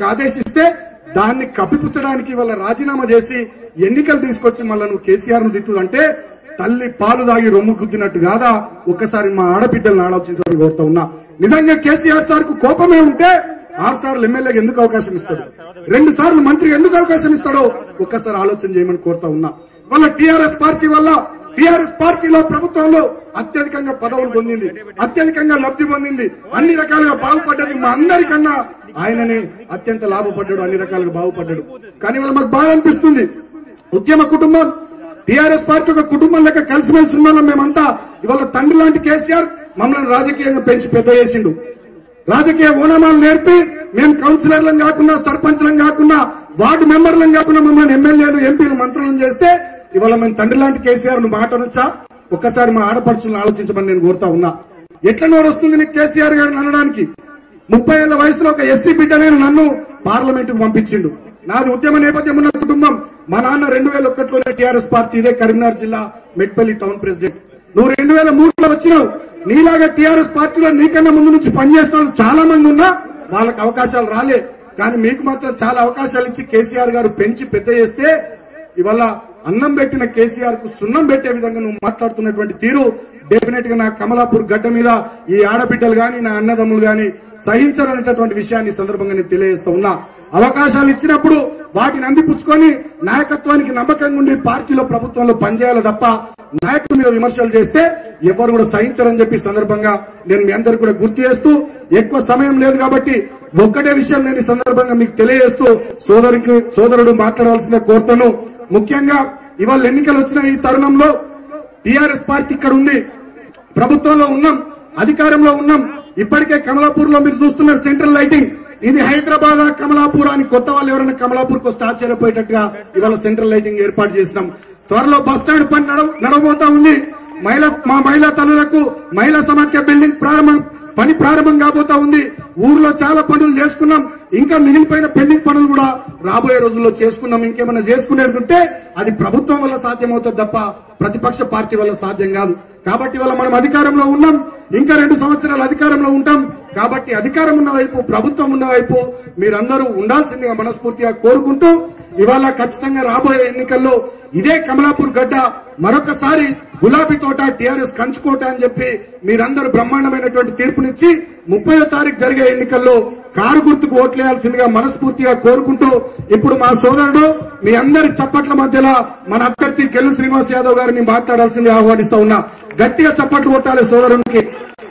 నీకు ఆదేశిస్తే దాన్ని కప్పిపుచ్చడానికి వాళ్ళ రాజీనామా చేసి ఎన్నికలు తీసుకొచ్చి మళ్ళా నువ్వు కేసీఆర్ ను తిట్టు అంటే తల్లి పాలు దాగి రొమ్ము గుద్దినట్టు కాదా ఒక్కసారి మా ఆడబిడ్డలను ఆలోచించడానికి కోరుతా ఉన్నా నిజంగా కేసీఆర్ సార్ కు కోపమే ఉంటే ఆరు సార్లు ఎమ్మెల్యేకి ఎందుకు అవకాశం ఇస్తాడు రెండు సార్లు మంత్రికి ఎందుకు అవకాశం ఇస్తాడో ఒక్కసారి ఆలోచన చేయమని కోరుతా ఉన్నా వాళ్ళ టీఆర్ఎస్ పార్టీ వల్ల టీఆర్ఎస్ పార్టీలో ప్రభుత్వంలో అత్యధికంగా పదవులు పొందింది అత్యధికంగా లబ్ధి పొందింది అన్ని రకాలుగా బాగుపడ్డది మా అందరికన్నా ఆయననే అత్యంత లాభపడ్డాడు అన్ని రకాలుగా బాగుపడ్డాడు కానీ వాళ్ళ మాకు బాధ అనిపిస్తుంది ఉద్యమ కుటుంబం టీఆర్ఎస్ పార్టీ ఒక కుటుంబం లెక్క కలిసిమెలిసి ఉన్నాం మేమంతా ఇవాళ తండ్రి లాంటి కేసీఆర్ మమ్మల్ని రాజకీయంగా పెంచి పెద్ద చేసిండు రాజకీయ ఓనమాలు నేర్పి మేము కౌన్సిలర్లం కాకుండా సర్పంచ్లం కాకుండా వార్డు మెంబర్లం కాకుండా మమ్మల్ని ఎమ్మెల్యేలు ఎంపీలు మంత్రులను చేస్తే ఇవాళ మేము తండ్రి లాంటి కేసీఆర్ ను మాట నుంచా ఒక్కసారి మా ఆడపడుచులను ఆలోచించమని నేను కోరుతా ఉన్నా ఎట్ల నోరు వస్తుంది నీకు కేసీఆర్ గారిని అనడానికి ముప్పై ఏళ్ల వయసులో ఒక ఎస్సీ బిడ్డనైన నన్ను పార్లమెంట్ కు పంపించిండు నాది ఉద్యమ నేపథ్యం ఉన్న కుటుంబం మా నాన్న రెండు వేల ఒకటిలోనే టీఆర్ఎస్ పార్టీ ఇదే కరీంనగర్ జిల్లా మెట్పల్లి టౌన్ ప్రెసిడెంట్ నువ్వు రెండు వేల మూడులో వచ్చినావు నీలాగా టీఆర్ఎస్ పార్టీలో నీకన్నా ముందు నుంచి పనిచేసిన వాళ్ళు చాలా మంది ఉన్నా వాళ్ళకి అవకాశాలు రాలే కానీ మీకు మాత్రం చాలా అవకాశాలు ఇచ్చి కేసీఆర్ గారు పెంచి పెద్ద చేస్తే ఇవాళ అన్నం పెట్టిన కేసీఆర్ కు సున్నం పెట్టే విధంగా నువ్వు మాట్లాడుతున్నటువంటి తీరు డెఫినెట్ గా నా కమలాపూర్ గడ్డ మీద ఈ ఆడబిడ్డలు గాని నా అన్నదమ్ములు గాని సహించరనేటటువంటి విషయాన్ని ఈ సందర్భంగా నేను తెలియజేస్తా ఉన్నా అవకాశాలు ఇచ్చినప్పుడు వాటిని అందిపుచ్చుకొని నాయకత్వానికి నమ్మకంగా ఉండి పార్టీలో ప్రభుత్వంలో పనిచేయాలి తప్ప నాయకుల మీద విమర్శలు చేస్తే ఎవరు కూడా సహించరని చెప్పి ఈ సందర్భంగా నేను మీ అందరికి కూడా గుర్తు చేస్తూ ఎక్కువ సమయం లేదు కాబట్టి ఒక్కటే విషయం నేను ఈ సందర్భంగా మీకు తెలియజేస్తూ సోదరికి సోదరుడు మాట్లాడాల్సిందే కోరుతాను ముఖ్యంగా ఇవాళ ఎన్నికలు వచ్చిన ఈ తరుణంలో టీఆర్ఎస్ పార్టీ ఇక్కడ ఉంది ప్రభుత్వంలో ఉన్నాం అధికారంలో ఉన్నాం ఇప్పటికే కమలాపూర్ లో మీరు చూస్తున్నారు సెంట్రల్ లైటింగ్ ఇది హైదరాబాద్ కమలాపూర్ అని కొత్త వాళ్ళు ఎవరైనా కమలాపూర్ కు వస్తే ఆశ్చర్యపోయేటట్టుగా ఇవాళ సెంట్రల్ లైటింగ్ ఏర్పాటు చేసినాం త్వరలో బస్ స్టాండ్ పని నడవ నడవబోతా ఉంది మహిళా మా మహిళా తల్లులకు మహిళా సమాఖ్య బిల్డింగ్ ప్రారంభం పని ప్రారంభం కాబోతా ఉంది ఊర్లో చాలా పనులు చేసుకున్నాం ఇంకా మిగిలిపోయిన పెండింగ్ పనులు కూడా రాబోయే రోజుల్లో చేసుకున్నాం ఇంకేమైనా చేసుకునేది ఉంటే అది ప్రభుత్వం వల్ల సాధ్యమవుతుంది తప్ప ప్రతిపక్ష పార్టీ వల్ల సాధ్యం కాదు కాబట్టి వల్ల మనం అధికారంలో ఉన్నాం ఇంకా రెండు సంవత్సరాలు అధికారంలో ఉంటాం కాబట్టి అధికారం ఉన్న వైపు ప్రభుత్వం ఉన్న వైపు మీరందరూ ఉండాల్సిందిగా మనస్ఫూర్తిగా కోరుకుంటూ ఇవాళ ఖచ్చితంగా రాబోయే ఎన్నికల్లో ఇదే కమలాపూర్ గడ్డ మరొకసారి గులాబీ తోట టీఆర్ఎస్ కంచుకోట అని చెప్పి మీరందరూ బ్రహ్మాండమైనటువంటి తీర్పునిచ్చి ముప్పయో తారీఖు జరిగే ఎన్నికల్లో కారు గుర్తుకు ఓట్లేయాల్సిందిగా మనస్ఫూర్తిగా కోరుకుంటూ ఇప్పుడు మా సోదరుడు మీ అందరి చప్పట్ల మధ్యలో మన అభ్యర్థి కెల్లు శ్రీనివాస్ యాదవ్ గారిని మాట్లాడాల్సిందిగా ఆహ్వానిస్తా ఉన్నా గట్టిగా చప్పట్లు కొట్టాలి సోదరునికి